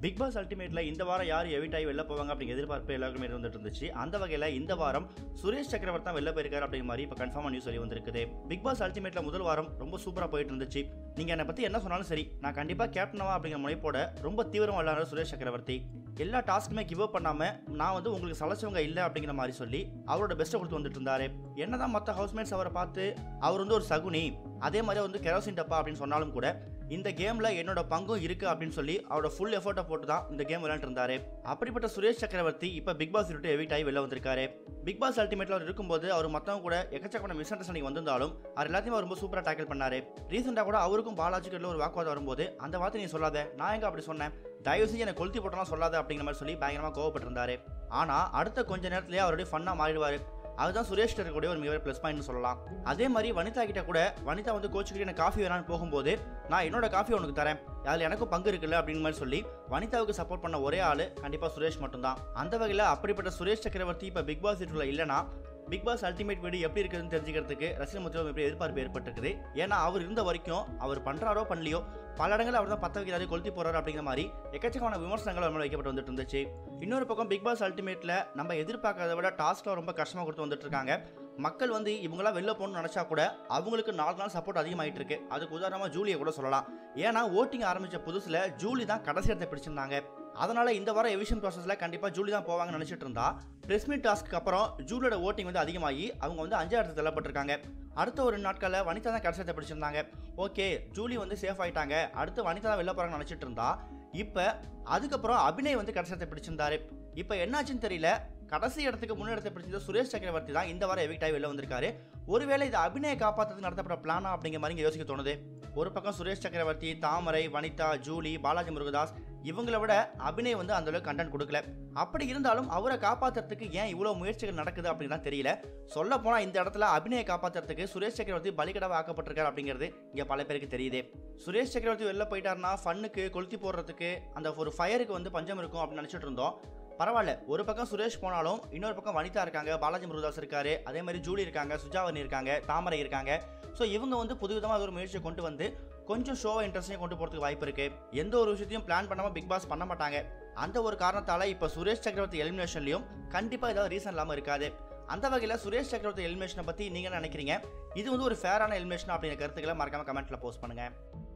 big pass அல்டிமேட்ல இந்த வாரம் யார் எவிட் ஆகி வெளில போவாங்க அப்படிங்கிற எதிர்பார்ப்பு எல்லாருக்குமே இருந்துட்டு இருந்துச்சு அந்த வகையில் இந்த வாரம் சுரேஷ் சக்கரவர்த்தி தான் வெளில போயிருக்காரு அப்படிங்கிற மாதிரி இப்போ கன்ஃபார்மாக நியூஸ் சொல்லி வந்திருக்குது பிக் பாஸ் அல்டிமேட்ல முதல் வாரம் ரொம்ப சூப்பராக போயிட்டு இருந்துச்சு நீங்க என்னை பத்தி என்ன சொன்னாலும் சரி நான் கண்டிப்பா கேப்டனவா அப்படிங்கிற முனைப்போட ரொம்ப தீவிரம் விளையாடுற சுரேஷ் சக்கரவர்த்தி எல்லா டாஸ்க்குமே கிவ் அப் பண்ணாம நான் வந்து உங்களுக்கு சலைச்சவங்க இல்லை அப்படிங்கிற மாதிரி சொல்லி அவரோட பெஸ்ட்டை கொடுத்து வந்துட்டு இருந்தாரு என்னதான் மற்ற ஹவுஸ்மேட்ஸ் அவரை பார்த்து அவர் வந்து ஒரு சகுனி அதே மாதிரி அவர் வந்து கெரோசின் டப்பா அப்படின்னு சொன்னாலும் கூட இந்த கேம்ல என்னோட பங்கும் இருக்கு அப்படின்னு சொல்லி அவரோட ஃபுல் எஃபர்ட்டை போட்டு தான் இந்த கேம் விளையாண்டு இருந்தாரு அப்படிப்பட்ட சுரேஷ் சக்கரவர்த்தி இப்ப பிக் பாஸ் விட்டு எவிட் ஆகி வெளில வந்திருக்காரு பிக் பாஸ் அல்டிமேட்ல அவர் இருக்கும்போது அவர் மத்தவங்க கூட எக்கச்சக்கமான மிஸ் அண்டர்ஸ்டாண்டிங் வந்திருந்தாலும் அவர் எல்லாத்தையும் அவர் ரொம்ப சூப்பரா டேக்கிள் பண்ணாரு ரீசெண்டா கூட அவருக்கும் பாலாஜிக்கு ஒரு வாக்குவாதம் வரும்போது அந்த வார்த்தை நீ சொல்லாத நான் எங்க அப்படி சொன்னேன் தயவு செஞ்சு என்னை கொளுத்தி போட்டலாம் சொல்லாத அப்படிங்கிற மாதிரி சொல்லி பயங்கரமா கோவப்பட்டிருந்தாரு ஆனா அடுத்த கொஞ்ச நேரத்திலேயே அவருடைய ஃபன்னா மாறிடுவாரு அதுதான் சுரேஷ் இருக்கக்கூடிய ஒரு மிகப்பெரிய ப்ளஸ் பாயிண்ட் சொல்லலாம் அதே மாதிரி வனிதா கிட்ட கூட வனிதா வந்து கோச்சுக்கிட்டு எனக்கு காஃபி வேணான்னு போகும்போது நான் என்னோட காஃபி உனக்கு தரேன் அதில் எனக்கும் பங்கு இருக்குல்ல அப்படின்னு மாதிரி சொல்லி வனிதாவுக்கு சப்போர்ட் பண்ண ஒரே ஆள் கண்டிப்பாக சுரேஷ் மட்டும்தான் அந்த வகையில் அப்படிப்பட்ட சுரேஷ் சக்கரவர்த்தி இப்போ பிக் பாஸ் வீட்டுல இல்லைனா பிக் பாஸ் அல்டிமேட் வீடு எப்படி இருக்குதுன்னு தெரிஞ்சுக்கிறதுக்கு ரசிகர் மத்தியம் எப்படி எதிர்பார்ப்பு ஏற்பட்டிருக்குது ஏன்னா அவர் இருந்த வரைக்கும் அவர் பண்றாரோ பண்ணலையோ பல இடங்கள் அவர் தான் பத்த வைக்கிறாரு கொளுத்தி போறாரு அப்படிங்கிற மாதிரி எக்கச்சக்கமான விமர்சனங்கள் அவர் மேல வைக்கப்பட்டு வந்துட்டு இருந்துச்சு இன்னொரு பக்கம் பிக் பாஸ் அல்டிமேட்ல நம்ம எதிர்பார்க்கறத விட டாஸ்க்ல ரொம்ப கஷ்டமா கொடுத்து வந்துட்டு இருக்காங்க மக்கள் வந்து இவங்களாம் வெளில போகணும்னு நினைச்சா கூட அவங்களுக்கு நாலு நாள் சப்போர்ட் அதிகமாயிட்டு இருக்கு அதுக்கு உதாரணமா ஜூலியை கூட சொல்லலாம் ஏன்னா ஓட்டிங் ஆரம்பிச்ச புதுசுல ஜூலி தான் கடைசி இடத்தை பிடிச்சிருந்தாங்க அதனால இந்த வாரம் எவிஷன் ப்ராசஸ்ல கண்டிப்பா ஜூலி தான் போவாங்கன்னு நினைச்சிட்டு இருந்தா பிரஸ் மீட் டாஸ்க்கு அப்புறம் ஜூலியோட ஓட்டிங் வந்து அதிகமாகி அவங்க வந்து அஞ்சாயிரத்து தள்ளப்பட்டிருக்காங்க அடுத்த ஒரு நாட்களில் வனிதா தான் கடைசியத்தை பிடிச்சிருந்தாங்க ஓகே ஜூலி வந்து சேஃப் ஆயிட்டாங்க அடுத்து வனிதா தான் வெளில போறாங்கன்னு நினைச்சிட்டு இருந்தா இப்போ அதுக்கப்புறம் அபிநய் வந்து கடைசியத்தை பிடிச்சிருந்தாரு இப்போ என்னாச்சுன்னு தெரியல கடைசி இடத்துக்கு முன்னிடத்தை பிடிச்சது சுரேஷ் சக்கரவர்த்தி தான் இந்த வாரம் எவிக்ட் ஆகி வெளில வந்திருக்காரு ஒருவேளை இது அபிநய காப்பாற்றுறதுக்கு நடத்தப்பட்ட பிளானா அப்படிங்கிற மாதிரி இங்க யோசிக்க தோணுது ஒரு பக்கம் சுரேஷ் சக்கரவர்த்தி தாமரை வனிதா ஜூலி பாலாஜி முருகதாஸ் இவங்கள விட அபிநய் வந்து அந்த அளவுக்கு கண்டென்ட் கொடுக்கல அப்படி இருந்தாலும் அவரை காப்பாத்துறதுக்கு ஏன் இவ்வளவு முயற்சிகள் நடக்குது அப்படின்னா தெரியல சொல்ல போனா இந்த இடத்துல அபிநயை காப்பாத்துறதுக்கு சுரேஷ் சக்கரவர்த்தி பலிகடாவை ஆக்கப்பட்டிருக்காரு அப்படிங்கிறது இங்க பல பேருக்கு தெரியுது சுரேஷ் சக்கரவர்த்தி வெளில போயிட்டாருன்னா ஃபன்னுக்கு கொளுத்தி போடுறதுக்கு அந்த ஒரு ஃபயருக்கு வந்து பஞ்சம் இருக்கும் அப்படின்னு நினைச்சிட்டு இருந்தோம் பரவாயில்ல ஒரு பக்கம் சுரேஷ் போனாலும் இன்னொரு பக்கம் வனிதா இருக்காங்க பாலாஜி முருகதாஸ் இருக்காரு அதே மாதிரி ஜூலி இருக்காங்க சுஜாவனி இருக்காங்க தாமரை இருக்காங்க ஸோ இவங்க வந்து புதுவிதமாக ஒரு முயற்சியை கொண்டு வந்து கொஞ்சம் ஷோவை இன்ட்ரெஸ்டிங் கொண்டு போகிறதுக்கு வாய்ப்பு இருக்கு எந்த ஒரு விஷயத்தையும் பிளான் பண்ணாமல் பிக் பாஸ் பண்ண மாட்டாங்க அந்த ஒரு காரணத்தால இப்போ சுரேஷ் சக்கரவர்த்தி எலிமினேஷன்லையும் கண்டிப்பாக ஏதாவது ரீசன் இல்லாமல் இருக்காது அந்த வகையில் சுரேஷ் சக்கரவர்த்தி எலிமினேஷனை பற்றி நீங்கள் என்ன நினைக்கிறீங்க இது வந்து ஒரு ஃபேரான எலிமினேஷன் அப்படிங்கிற கருத்துக்களை மறக்காம கமெண்ட்ல போஸ்ட் பண்ணுங்க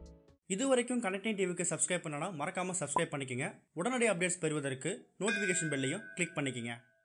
இது வரைக்கும் கனெக்டிங் டிவிக்கு சப்ஸ்கிரைப் பண்ணனா மறக்காம சப்ஸ்கிரைப் பண்ணிக்கங்க உடனடி அப்டேட்ஸ் பெறுவதற்கு நோட்டிஃபிகேஷன் பெல்லையும் கிளிக் பண்ணிக்கங்க